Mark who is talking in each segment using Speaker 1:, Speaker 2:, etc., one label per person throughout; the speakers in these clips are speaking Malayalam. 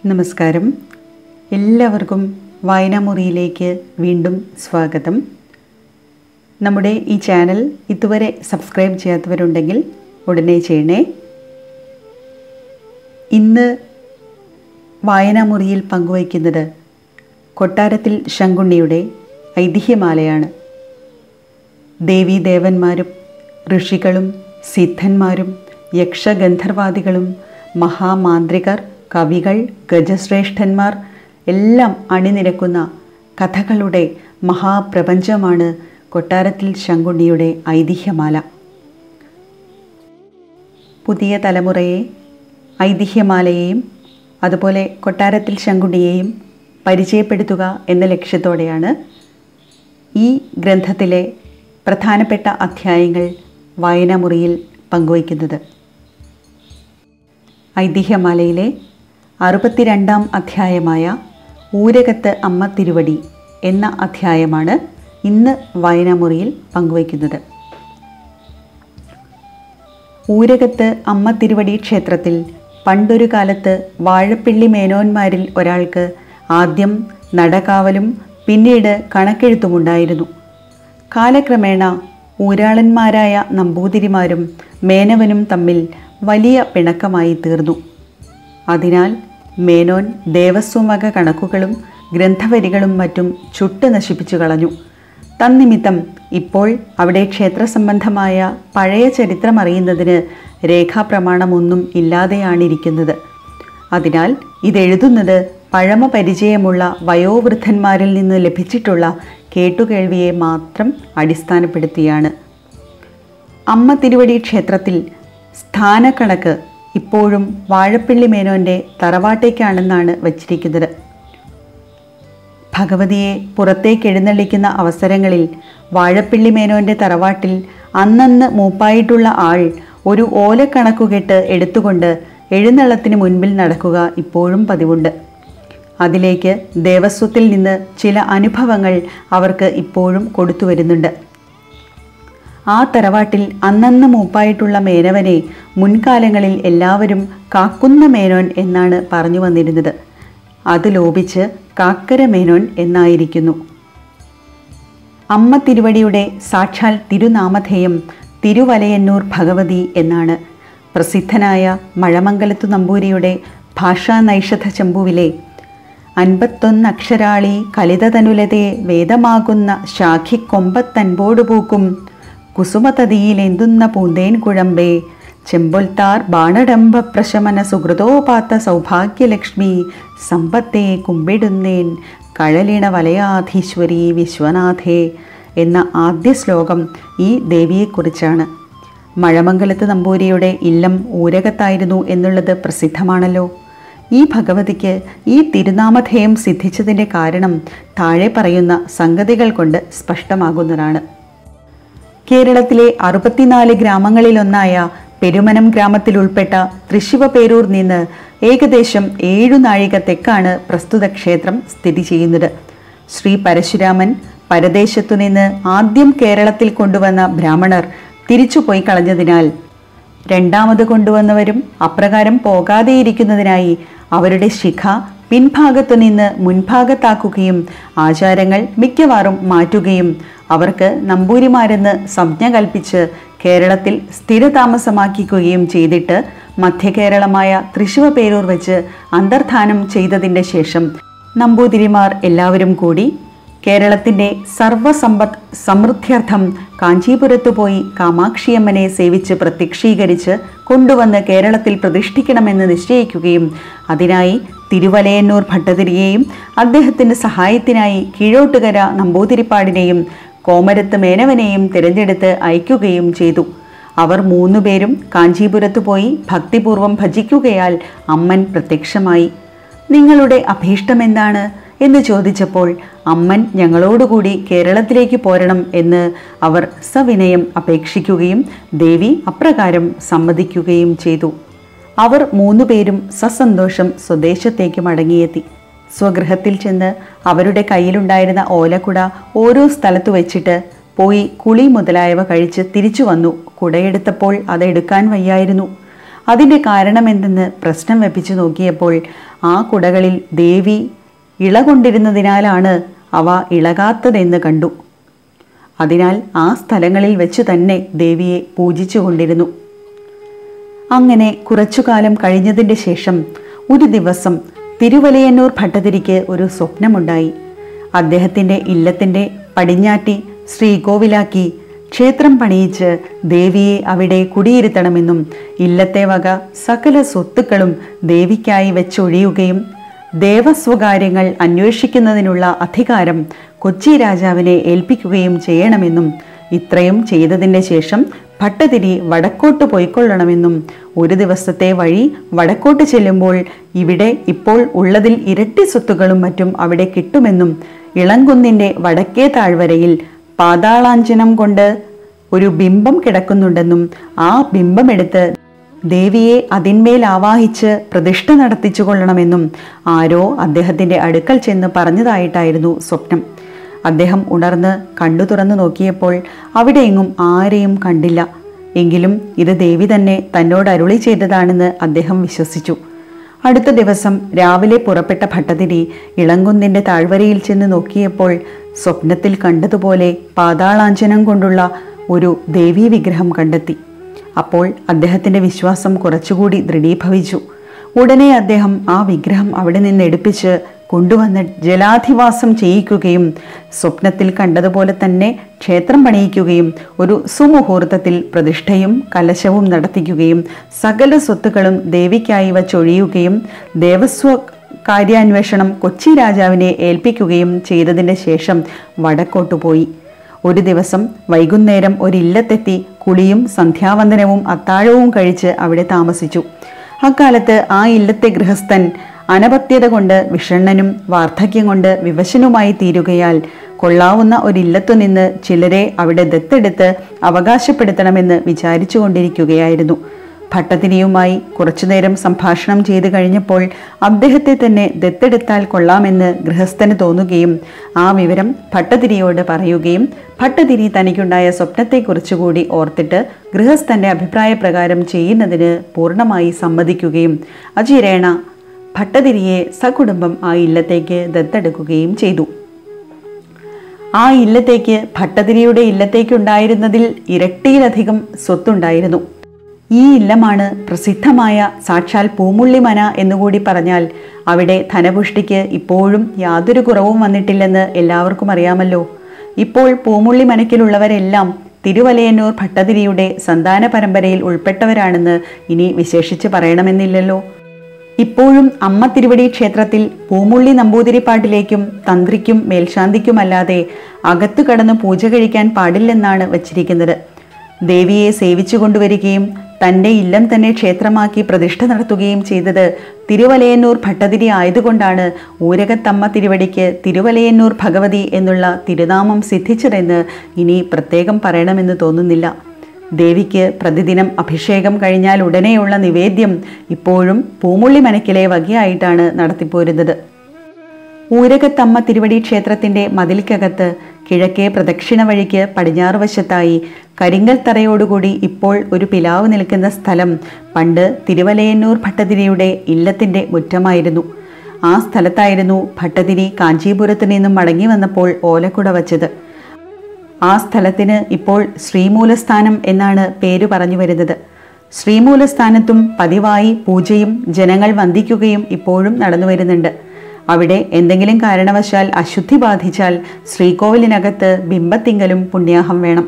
Speaker 1: നമസ്കാരം എല്ലാവർക്കും വായനാമുറിയിലേക്ക് വീണ്ടും സ്വാഗതം നമ്മുടെ ഈ ചാനൽ ഇതുവരെ സബ്സ്ക്രൈബ് ചെയ്യാത്തവരുണ്ടെങ്കിൽ ഉടനെ ചെയ്യണേ ഇന്ന് വായനാമുറിയിൽ പങ്കുവയ്ക്കുന്നത് കൊട്ടാരത്തിൽ ശങ്കുണ്ണിയുടെ ഐതിഹ്യമാലയാണ് ദേവീദേവന്മാരും ഋഷികളും സിദ്ധന്മാരും യക്ഷഗന്ധർവാദികളും മഹാമാന്ത്രികർ കവികൾ ഗജശ്രേഷ്ഠന്മാർ എല്ലാം അണിനിരക്കുന്ന കഥകളുടെ മഹാപ്രപഞ്ചമാണ് കൊട്ടാരത്തിൽ ശങ്കുണ്ണിയുടെ ഐതിഹ്യമാല പുതിയ തലമുറയെ ഐതിഹ്യമാലയെയും അതുപോലെ കൊട്ടാരത്തിൽ ശങ്കുണ്ണിയെയും പരിചയപ്പെടുത്തുക എന്ന ലക്ഷ്യത്തോടെയാണ് ഈ ഗ്രന്ഥത്തിലെ പ്രധാനപ്പെട്ട അധ്യായങ്ങൾ വായനാമുറിയിൽ പങ്കുവയ്ക്കുന്നത് ഐതിഹ്യമാലയിലെ അറുപത്തിരണ്ടാം അധ്യായമായ ഊരകത്ത് അമ്മ തിരുവടി എന്ന അധ്യായമാണ് ഇന്ന് വായനാമുറിയിൽ പങ്കുവയ്ക്കുന്നത് ഊരകത്ത് അമ്മ തിരുവടി ക്ഷേത്രത്തിൽ പണ്ടൊരു കാലത്ത് വാഴപ്പിള്ളി മേനോന്മാരിൽ ഒരാൾക്ക് ആദ്യം നടകാവലും പിന്നീട് കണക്കെഴുത്തുമുണ്ടായിരുന്നു കാലക്രമേണ ഊരാളന്മാരായ നമ്പൂതിരിമാരും മേനവനും തമ്മിൽ വലിയ പിണക്കമായി തീർന്നു അതിനാൽ മേനോൻ ദേവസ്വമക കണക്കുകളും ഗ്രന്ഥവരികളും മറ്റും ചുട്ട് നശിപ്പിച്ചു കളഞ്ഞു തന്നിമിത്തം ഇപ്പോൾ അവിടെ ക്ഷേത്രസംബന്ധമായ പഴയ ചരിത്രം അറിയുന്നതിന് രേഖാപ്രമാണമൊന്നും ഇല്ലാതെയാണിരിക്കുന്നത് അതിനാൽ ഇതെഴുതുന്നത് പഴമ പരിചയമുള്ള വയോവൃദ്ധന്മാരിൽ നിന്ന് ലഭിച്ചിട്ടുള്ള കേട്ടുകേൾവിയെ മാത്രം അടിസ്ഥാനപ്പെടുത്തിയാണ് അമ്മ തിരുവടി ക്ഷേത്രത്തിൽ സ്ഥാനക്കണക്ക് ഇപ്പോഴും വാഴപ്പിള്ളി മേനോൻ്റെ തറവാട്ടേക്കാണെന്നാണ് വച്ചിരിക്കുന്നത് ഭഗവതിയെ പുറത്തേക്ക് എഴുന്നള്ളിക്കുന്ന അവസരങ്ങളിൽ വാഴപ്പിള്ളി മേനോൻ്റെ തറവാട്ടിൽ അന്നന്ന് മൂപ്പായിട്ടുള്ള ആൾ ഒരു ഓലക്കണക്കുകെട്ട് എടുത്തുകൊണ്ട് എഴുന്നള്ളത്തിന് മുൻപിൽ നടക്കുക ഇപ്പോഴും പതിവുണ്ട് അതിലേക്ക് ദേവസ്വത്തിൽ നിന്ന് ചില അനുഭവങ്ങൾ അവർക്ക് ഇപ്പോഴും കൊടുത്തു വരുന്നുണ്ട് ആ തറവാട്ടിൽ അന്നന്ന് മൂപ്പായിട്ടുള്ള മേനവനെ മുൻകാലങ്ങളിൽ എല്ലാവരും കാക്കുന്ന മേനോൻ എന്നാണ് പറഞ്ഞു വന്നിരുന്നത് അത് ലോപിച്ച് കാക്കര മേനോൻ എന്നായിരിക്കുന്നു അമ്മ തിരുവടിയുടെ സാക്ഷാൽ തിരുനാമധേയം തിരുവലയന്നൂർ ഭഗവതി എന്നാണ് പ്രസിദ്ധനായ മഴമംഗലത്തു നമ്പൂരിയുടെ ഭാഷാ നൈഷധ ചമ്പുവിലെ അൻപത്തൊന്ന് അക്ഷരാളി കലിതതനുലതേ വേദമാകുന്ന ശാഖിക്കൊമ്പത്തൻപോടു പൂക്കും കുസുമതതിയിലെന്തുന്ന പൂന്തേൻ കുഴമ്പേ ചെമ്പൊൽത്താർ ബാണഡംബ പ്രശമന സുഹൃതോപാത്ത സൗഭാഗ്യലക്ഷ്മി സമ്പത്തെ കുമ്പിടുന്നേൻ കഴലിണ വലയാധീശ്വരി വിശ്വനാഥേ എന്ന ആദ്യ ശ്ലോകം ഈ ദേവിയെക്കുറിച്ചാണ് മഴമംഗലത്ത് നമ്പൂരിയുടെ ഇല്ലം ഊരകത്തായിരുന്നു എന്നുള്ളത് പ്രസിദ്ധമാണല്ലോ ഈ ഭഗവതിക്ക് ഈ തിരുനാമധേയം സിദ്ധിച്ചതിൻ്റെ കാരണം താഴെ പറയുന്ന സംഗതികൾ കൊണ്ട് സ്പഷ്ടമാകുന്നതാണ് കേരളത്തിലെ അറുപത്തിനാല് ഗ്രാമങ്ങളിലൊന്നായ പെരുമനം ഗ്രാമത്തിൽ ഉൾപ്പെട്ട തൃശിവപേരൂർ നിന്ന് ഏകദേശം ഏഴു നാഴിക തെക്കാണ് പ്രസ്തുത ക്ഷേത്രം സ്ഥിതി ചെയ്യുന്നത് ശ്രീ പരശുരാമൻ പരദേശത്തു നിന്ന് ആദ്യം കേരളത്തിൽ കൊണ്ടുവന്ന ബ്രാഹ്മണർ തിരിച്ചുപോയി കളഞ്ഞതിനാൽ രണ്ടാമത് കൊണ്ടുവന്നവരും അപ്രകാരം പോകാതെയിരിക്കുന്നതിനായി അവരുടെ ശിഖ പിൻഭാഗത്തു നിന്ന് മുൻഭാഗത്താക്കുകയും ആചാരങ്ങൾ മിക്കവാറും മാറ്റുകയും അവർക്ക് നമ്പൂരിമാരെന്ന് സംജ്ഞ കൽപ്പിച്ച് കേരളത്തിൽ സ്ഥിരതാമസമാക്കിക്കുകയും ചെയ്തിട്ട് മധ്യകേരളമായ തൃശുവപേരൂർ വെച്ച് അന്തർധാനം ചെയ്തതിൻ്റെ ശേഷം നമ്പൂതിരിമാർ എല്ലാവരും കൂടി കേരളത്തിൻ്റെ സർവസമ്പത്ത് സമൃദ്ധ്യർത്ഥം കാഞ്ചീപുരത്ത് പോയി കാമാക്ഷിയമ്മനെ സേവിച്ച് പ്രത്യക്ഷീകരിച്ച് കൊണ്ടുവന്ന് കേരളത്തിൽ പ്രതിഷ്ഠിക്കണമെന്ന് നിശ്ചയിക്കുകയും അതിനായി തിരുവലയന്നൂർ ഭട്ടതിരിയെയും അദ്ദേഹത്തിൻ്റെ സഹായത്തിനായി കീഴോട്ടുകര നമ്പൂതിരിപ്പാടിനെയും കോമരത്ത് മേനവനെയും തിരഞ്ഞെടുത്ത് അയക്കുകയും ചെയ്തു അവർ മൂന്നുപേരും കാഞ്ചീപുരത്ത് പോയി ഭക്തിപൂർവം ഭജിക്കുകയാൽ അമ്മൻ പ്രത്യക്ഷമായി നിങ്ങളുടെ അഭീഷ്ടമെന്താണ് എന്ന് ചോദിച്ചപ്പോൾ അമ്മൻ ഞങ്ങളോടുകൂടി കേരളത്തിലേക്ക് പോരണം എന്ന് അവർ സവിനയം അപേക്ഷിക്കുകയും ദേവി അപ്രകാരം സമ്മതിക്കുകയും ചെയ്തു അവർ മൂന്നുപേരും സസന്തോഷം സ്വദേശത്തേക്ക് മടങ്ങിയെത്തി സ്വഗൃഹത്തിൽ ചെന്ന് അവരുടെ കയ്യിലുണ്ടായിരുന്ന ഓലക്കുട ഓരോ സ്ഥലത്ത് വെച്ചിട്ട് പോയി കുളി മുതലായവ കഴിച്ച് തിരിച്ചു വന്നു കുടയെടുത്തപ്പോൾ അതെടുക്കാൻ വയ്യായിരുന്നു അതിൻ്റെ കാരണമെന്തെന്ന് പ്രശ്നം വെപ്പിച്ചു നോക്കിയപ്പോൾ ആ കുടകളിൽ ദേവി ഇളകൊണ്ടിരുന്നതിനാലാണ് അവ ഇളകാത്തതെന്ന് കണ്ടു അതിനാൽ ആ സ്ഥലങ്ങളിൽ വെച്ച് തന്നെ ദേവിയെ പൂജിച്ചുകൊണ്ടിരുന്നു അങ്ങനെ കുറച്ചുകാലം കഴിഞ്ഞതിൻ്റെ ശേഷം ഒരു ദിവസം തിരുവലയന്നൂർ ഭട്ടതിരിക്ക് ഒരു സ്വപ്നമുണ്ടായി അദ്ദേഹത്തിൻ്റെ ഇല്ലത്തിൻ്റെ പടിഞ്ഞാറ്റി ശ്രീകോവിലാക്കി ക്ഷേത്രം പണിയിച്ച് ദേവിയെ അവിടെ കുടിയിരുത്തണമെന്നും ഇല്ലത്തെ വക സകല സ്വത്തുക്കളും ദേവിക്കായി വെച്ചൊഴിയുകയും ദേവസ്വകാര്യങ്ങൾ അന്വേഷിക്കുന്നതിനുള്ള അധികാരം കൊച്ചി രാജാവിനെ ഏൽപ്പിക്കുകയും ചെയ്യണമെന്നും ഇത്രയും ചെയ്തതിൻ്റെ ശേഷം ഭട്ടതിരി വടക്കോട്ട് പോയിക്കൊള്ളണമെന്നും ഒരു ദിവസത്തെ വഴി വടക്കോട്ട് ചെല്ലുമ്പോൾ ഇവിടെ ഇപ്പോൾ ഉള്ളതിൽ ഇരട്ടി സ്വത്തുകളും മറ്റും അവിടെ കിട്ടുമെന്നും ഇളങ്കുന്നിൻ്റെ വടക്കേ താഴ്വരയിൽ പാതാളാഞ്ചനം കൊണ്ട് ഒരു ബിംബം കിടക്കുന്നുണ്ടെന്നും ആ ബിംബമെടുത്ത് ദേവിയെ അതിന്മേൽ ആവാഹിച്ച് പ്രതിഷ്ഠ നടത്തിച്ചു കൊള്ളണമെന്നും ആരോ അദ്ദേഹത്തിൻ്റെ അടുക്കൽ ചെന്ന് പറഞ്ഞതായിട്ടായിരുന്നു സ്വപ്നം അദ്ദേഹം ഉണർന്ന് കണ്ണു തുറന്നു നോക്കിയപ്പോൾ അവിടെയെങ്ങും ആരെയും കണ്ടില്ല എങ്കിലും ഇത് ദേവി തന്നെ തന്നോട് അരുളി ചെയ്തതാണെന്ന് അദ്ദേഹം വിശ്വസിച്ചു അടുത്ത ദിവസം രാവിലെ പുറപ്പെട്ട ഭട്ടതിരി ഇളങ്കുന്നിൻ്റെ താഴ്വരയിൽ ചെന്ന് നോക്കിയപ്പോൾ സ്വപ്നത്തിൽ കണ്ടതുപോലെ പാതാളാഞ്ചനം കൊണ്ടുള്ള ഒരു ദേവീ വിഗ്രഹം കണ്ടെത്തി അപ്പോൾ അദ്ദേഹത്തിൻ്റെ വിശ്വാസം കുറച്ചുകൂടി ദൃഢീഭവിച്ചു ഉടനെ അദ്ദേഹം ആ വിഗ്രഹം അവിടെ നിന്ന് എടുപ്പിച്ച് കൊണ്ടുവന്ന് ജലാധിവാസം ചെയ്യിക്കുകയും സ്വപ്നത്തിൽ കണ്ടതുപോലെ തന്നെ ക്ഷേത്രം പണിയിക്കുകയും ഒരു സുമുഹൂർത്തത്തിൽ പ്രതിഷ്ഠയും കലശവും നടത്തിക്കുകയും സകല സ്വത്തുക്കളും ദേവിക്കായി വച്ചൊഴിയുകയും ദേവസ്വ കാര്യാന്വേഷണം കൊച്ചി രാജാവിനെ ഏൽപ്പിക്കുകയും ചെയ്തതിന് ശേഷം വടക്കോട്ടു പോയി ഒരു ദിവസം വൈകുന്നേരം ഒരില്ലത്തെത്തി കുളിയും സന്ധ്യാവന്ദനവും അത്താഴവും കഴിച്ച് അവിടെ താമസിച്ചു അക്കാലത്ത് ആ ഇല്ലത്തെ ഗൃഹസ്ഥൻ അനപത്യത കൊണ്ട് വിഷണ്ണനും വാർദ്ധക്യം കൊണ്ട് വിവശനുമായി തീരുകയാൽ കൊള്ളാവുന്ന ഒരില്ലത്തു നിന്ന് ചിലരെ അവിടെ ദത്തെടുത്ത് അവകാശപ്പെടുത്തണമെന്ന് വിചാരിച്ചു കൊണ്ടിരിക്കുകയായിരുന്നു ഭട്ടതിരിയുമായി കുറച്ചുനേരം സംഭാഷണം ചെയ്തു കഴിഞ്ഞപ്പോൾ അദ്ദേഹത്തെ തന്നെ ദത്തെടുത്താൽ കൊള്ളാമെന്ന് ഗൃഹസ്ഥന് തോന്നുകയും ആ വിവരം ഭട്ടതിരിയോട് പറയുകയും ഭട്ടതിരി തനിക്കുണ്ടായ സ്വപ്നത്തെക്കുറിച്ചുകൂടി ഓർത്തിട്ട് ഗൃഹസ്ഥന്റെ അഭിപ്രായപ്രകാരം ചെയ്യുന്നതിന് പൂർണ്ണമായി സമ്മതിക്കുകയും അചിരേണ ഭട്ടതിരിയെ സകുടുംബം ആ ഇല്ലത്തേക്ക് ദത്തെടുക്കുകയും ചെയ്തു ആ ഇല്ലത്തേക്ക് ഭട്ടതിരിയുടെ ഇല്ലത്തേക്കുണ്ടായിരുന്നതിൽ ഇരട്ടിയിലധികം സ്വത്തുണ്ടായിരുന്നു ഈ ഇല്ലമാണ് പ്രസിദ്ധമായ സാക്ഷാൽ പൂമുള്ളിമന എന്നുകൂടി പറഞ്ഞാൽ അവിടെ ധനപുഷ്ടിക്ക് ഇപ്പോഴും യാതൊരു കുറവും വന്നിട്ടില്ലെന്ന് എല്ലാവർക്കും അറിയാമല്ലോ ഇപ്പോൾ പൂമുള്ളി മനക്കിലുള്ളവരെല്ലാം തിരുവലയന്നൂർ ഭട്ടതിരിയുടെ സന്താന പരമ്പരയിൽ ഉൾപ്പെട്ടവരാണെന്ന് ഇനി വിശേഷിച്ച് പറയണമെന്നില്ലല്ലോ ഇപ്പോഴും അമ്മ തിരുവടി ക്ഷേത്രത്തിൽ പൂമുള്ളി നമ്പൂതിരിപ്പാട്ടിലേക്കും തന്ത്രിക്കും മേൽശാന്തിക്കുമല്ലാതെ അകത്തു കടന്ന് പൂജ കഴിക്കാൻ പാടില്ലെന്നാണ് വച്ചിരിക്കുന്നത് ദേവിയെ സേവിച്ചു കൊണ്ടുവരികയും തൻ്റെ ഇല്ലം തന്നെ ക്ഷേത്രമാക്കി പ്രതിഷ്ഠ നടത്തുകയും ചെയ്തത് തിരുവലയന്നൂർ ഭട്ടതിരി ആയതുകൊണ്ടാണ് ഊരകത്തമ്മ തിരുവടിക്ക് തിരുവലയന്നൂർ ഭഗവതി എന്നുള്ള തിരുനാമം സിദ്ധിച്ചതെന്ന് ഇനി പ്രത്യേകം പറയണമെന്ന് തോന്നുന്നില്ല ദേവിക്ക് പ്രതിദിനം അഭിഷേകം കഴിഞ്ഞാൽ ഉടനെയുള്ള നിവേദ്യം ഇപ്പോഴും പൂമുള്ളി മനക്കിലെ വകയായിട്ടാണ് നടത്തിപ്പോരുന്നത് ഊരകത്തമ്മ തിരുവടി ക്ഷേത്രത്തിന്റെ മതിൽക്കകത്ത് കിഴക്കേ പ്രദക്ഷിണ വഴിക്ക് പടിഞ്ഞാറ് വശത്തായി കരിങ്കൽ തറയോടുകൂടി ഇപ്പോൾ ഒരു പിലാവ് നിൽക്കുന്ന സ്ഥലം പണ്ട് തിരുവലയന്നൂർ ഭട്ടതിരിയുടെ ഇല്ലത്തിന്റെ മുറ്റമായിരുന്നു ആ സ്ഥലത്തായിരുന്നു ഭട്ടതിരി കാഞ്ചീപുരത്ത് നിന്നും മടങ്ങി വന്നപ്പോൾ ഓലക്കുട വച്ചത് ആ സ്ഥലത്തിന് ഇപ്പോൾ ശ്രീമൂലസ്ഥാനം എന്നാണ് പേര് പറഞ്ഞു വരുന്നത് ശ്രീമൂലസ്ഥാനത്തും പതിവായി പൂജയും ജനങ്ങൾ വന്ദിക്കുകയും ഇപ്പോഴും നടന്നു വരുന്നുണ്ട് അവിടെ എന്തെങ്കിലും കാരണവശാൽ അശുദ്ധി ബാധിച്ചാൽ ശ്രീകോവിലിനകത്ത് ബിംബത്തിങ്കലും പുണ്യാഹം വേണം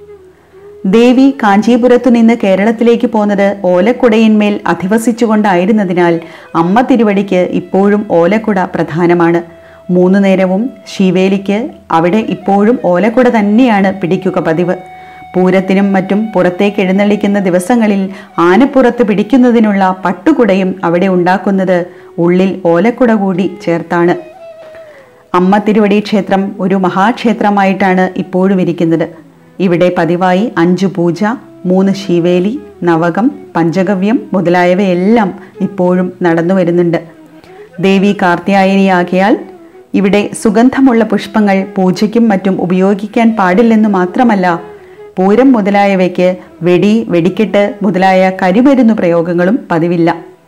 Speaker 1: ദേവി കാഞ്ചീപുരത്തു നിന്ന് കേരളത്തിലേക്ക് പോന്നത് ഓലക്കുടയിന്മേൽ അധിവസിച്ചുകൊണ്ടായിരുന്നതിനാൽ അമ്മ തിരുവടിക്ക് ഇപ്പോഴും ഓലക്കുട പ്രധാനമാണ് മൂന്നു നേരവും ശിവേലിക്ക് അവിടെ ഇപ്പോഴും ഓലക്കുട തന്നെയാണ് പിടിക്കുക പതിവ് പൂരത്തിനും മറ്റും പുറത്തേക്ക് എഴുന്നള്ളിക്കുന്ന ദിവസങ്ങളിൽ ആനപ്പുറത്ത് പിടിക്കുന്നതിനുള്ള പട്ടുകുടയും അവിടെ ഉണ്ടാക്കുന്നത് ഉള്ളിൽ ഓലക്കുട കൂടി ചേർത്താണ് അമ്മ തിരുവടി ക്ഷേത്രം ഒരു മഹാക്ഷേത്രമായിട്ടാണ് ഇപ്പോഴും ഇരിക്കുന്നത് ഇവിടെ പതിവായി അഞ്ചു പൂജ മൂന്ന് ശിവേലി നവകം പഞ്ചഗവ്യം മുതലായവയെല്ലാം ഇപ്പോഴും നടന്നു വരുന്നുണ്ട് ദേവി കാർത്യായനിയാകിയാൽ ഇവിടെ സുഗന്ധമുള്ള പുഷ്പങ്ങൾ പൂജയ്ക്കും മറ്റും ഉപയോഗിക്കാൻ പാടില്ലെന്ന് മാത്രമല്ല പൂരം മുതലായവയ്ക്ക് വെടി വെടിക്കെട്ട് മുതലായ കരിമരുന്നു പ്രയോഗങ്ങളും പതിവില്ല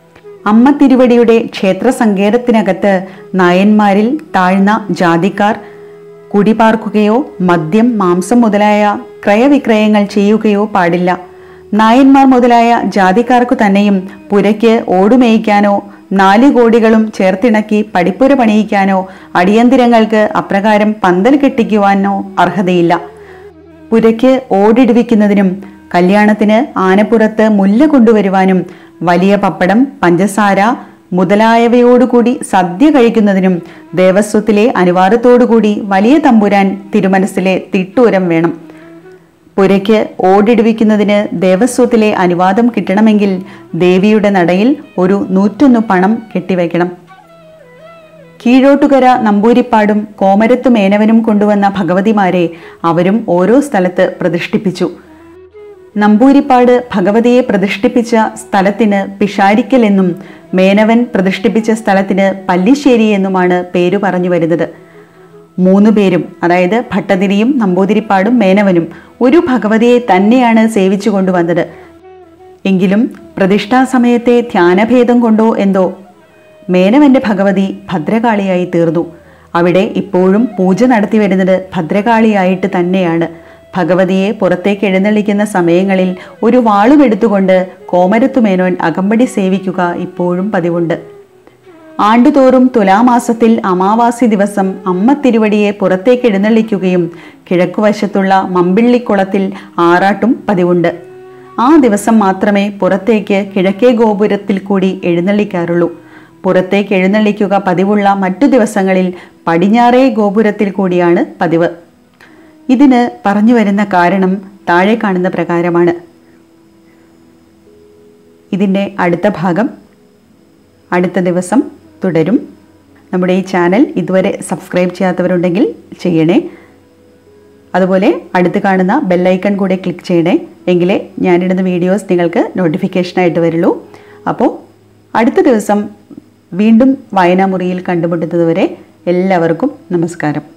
Speaker 1: അമ്മ തിരുവടിയുടെ ക്ഷേത്ര സങ്കേതത്തിനകത്ത് നായന്മാരിൽ താഴ്ന്ന ജാതിക്കാർ കുടിപാർക്കുകയോ മദ്യം മാംസം മുതലായ ക്രയവിക്രയങ്ങൾ ചെയ്യുകയോ പാടില്ല നായന്മാർ മുതലായ ജാതിക്കാർക്കു തന്നെയും പുരയ്ക്ക് ഓടുമേയ്ക്കാനോ നാല് കോടികളും ചേർത്തിണക്കി പടിപ്പുര പണിയിക്കാനോ അടിയന്തിരങ്ങൾക്ക് അപ്രകാരം പന്തൽ കെട്ടിക്കുവാനോ അർഹതയില്ല പുരയ്ക്ക് ഓടിടുവിക്കുന്നതിനും കല്യാണത്തിന് ആനപ്പുറത്ത് മുല്ല കൊണ്ടുവരുവാനും വലിയ പപ്പടം പഞ്ചസാര മുതലായവയോടുകൂടി സദ്യ കഴിക്കുന്നതിനും ദേവസ്വത്തിലെ അനുവാദത്തോടുകൂടി വലിയ തമ്പുരാൻ തിരുമനസ്സിലെ തിട്ടൂരം വേണം പുരയ്ക്ക് ഓടിടുവിക്കുന്നതിന് ദേവസ്വത്തിലെ അനുവാദം കിട്ടണമെങ്കിൽ ദേവിയുടെ നടയിൽ ഒരു നൂറ്റൊന്ന് പണം കെട്ടിവയ്ക്കണം കീഴോട്ടുകര നമ്പൂരിപ്പാടും കോമരത്തു മേനവനും കൊണ്ടുവന്ന ഭഗവതിമാരെ അവരും ഓരോ സ്ഥലത്ത് പ്രതിഷ്ഠിപ്പിച്ചു നമ്പൂരിപ്പാട് ഭഗവതിയെ പ്രതിഷ്ഠിപ്പിച്ച സ്ഥലത്തിന് പിഷാരിക്കൽ എന്നും മേനവൻ പ്രതിഷ്ഠിപ്പിച്ച സ്ഥലത്തിന് പല്ലിശ്ശേരി എന്നുമാണ് പേരു പറഞ്ഞു വരുന്നത് മൂന്നു പേരും അതായത് ഭട്ടതിരിയും നമ്പൂതിരിപ്പാടും മേനവനും ഒരു ഭഗവതിയെ തന്നെയാണ് സേവിച്ചു കൊണ്ടുവന്നത് എങ്കിലും പ്രതിഷ്ഠാ സമയത്തെ ധ്യാനഭേദം കൊണ്ടോ എന്തോ മേനവന്റെ ഭഗവതി ഭദ്രകാളിയായി തീർന്നു അവിടെ ഇപ്പോഴും പൂജ നടത്തി വരുന്നത് ഭദ്രകാളിയായിട്ട് തന്നെയാണ് ഭഗവതിയെ പുറത്തേക്ക് എഴുന്നള്ളിക്കുന്ന സമയങ്ങളിൽ ഒരു വാളുമെടുത്തുകൊണ്ട് കോമരത്തുമേനോൻ അകമ്പടി സേവിക്കുക ഇപ്പോഴും പതിവുണ്ട് ആണ്ടുതോറും തുലാമാസത്തിൽ അമാവാസി ദിവസം അമ്മ തിരുവടിയെ പുറത്തേക്ക് എഴുന്നള്ളിക്കുകയും കിഴക്കുവശത്തുള്ള മമ്പിള്ളിക്കുളത്തിൽ ആറാട്ടും പതിവുണ്ട് ആ ദിവസം മാത്രമേ പുറത്തേക്ക് കിഴക്കേ ഗോപുരത്തിൽ കൂടി എഴുന്നള്ളിക്കാറുള്ളൂ പുറത്തേക്ക് എഴുന്നള്ളിക്കുക പതിവുള്ള മറ്റു ദിവസങ്ങളിൽ പടിഞ്ഞാറേ ഗോപുരത്തിൽ കൂടിയാണ് പതിവ് ഇതിന് പറഞ്ഞു വരുന്ന കാരണം താഴെ കാണുന്ന പ്രകാരമാണ് ഇതിൻ്റെ അടുത്ത ഭാഗം അടുത്ത ദിവസം തുടരും നമ്മുടെ ഈ ചാനൽ ഇതുവരെ സബ്സ്ക്രൈബ് ചെയ്യാത്തവരുണ്ടെങ്കിൽ ചെയ്യണേ അതുപോലെ അടുത്ത് കാണുന്ന ബെല്ലൈക്കൺ കൂടെ ക്ലിക്ക് ചെയ്യണേ എങ്കിലേ ഞാനിടുന്ന വീഡിയോസ് നിങ്ങൾക്ക് നോട്ടിഫിക്കേഷനായിട്ട് വരുള്ളൂ അപ്പോൾ അടുത്ത ദിവസം വീണ്ടും വായനാമുറിയിൽ കണ്ടുമുട്ടുന്നതുവരെ എല്ലാവർക്കും നമസ്കാരം